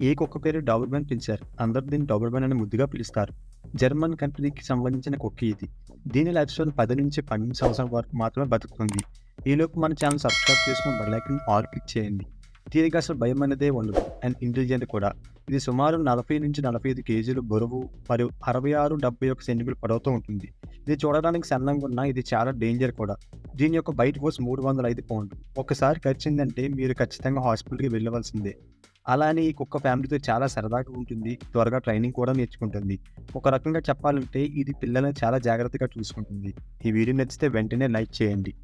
ఈ కుక్క పేరు డాబర్మెన్ పిలిచారు అందరూ దీన్ని డాబర్మెన్ అని ముద్దుగా పిలుస్తారు జర్మన్ కంట్రీకి సంబంధించిన కుక్క ఇది దీని లైఫ్ స్టైల్ పది నుంచి పన్నెండు సంవత్సరాల వరకు మాత్రమే బతుకుతుంది ఈలోపు మన ఛానల్ సబ్స్క్రైబ్ చేసుకుని బెల్లైకన్ ఆల్ క్లిక్ చేయండి దీనికి అసలు భయం అనేదే ఉండదు అండ్ ఇంటెలిజెంట్ కూడా ఇది సుమారు నలభై నుంచి నలభై ఐదు కేజీలు బరువు మరియు అరవై ఆరు డెబ్బై ఒక సెంటీమీటర్ పొడవుతో ఉంటుంది ఇది చూడడానికి సన్నంగా ఉన్నా ఇది చాలా డేంజర్ కూడా దీని యొక్క బయట ఫోర్స్ మూడు వందల ఐదు పౌండ్లు ఒకసారి ఖర్చిందంటే మీరు ఖచ్చితంగా హాస్పిటల్కి వెళ్ళవలసిందే అలానే ఈ కుక్క ఫ్యామిలీతో చాలా సరదాగా ఉంటుంది త్వరగా ట్రైనింగ్ కూడా నేర్చుకుంటుంది ఒక రకంగా చెప్పాలంటే ఇది పిల్లల్ని చాలా జాగ్రత్తగా చూసుకుంటుంది ఈ వీడియో నచ్చితే వెంటనే లైక్ చేయండి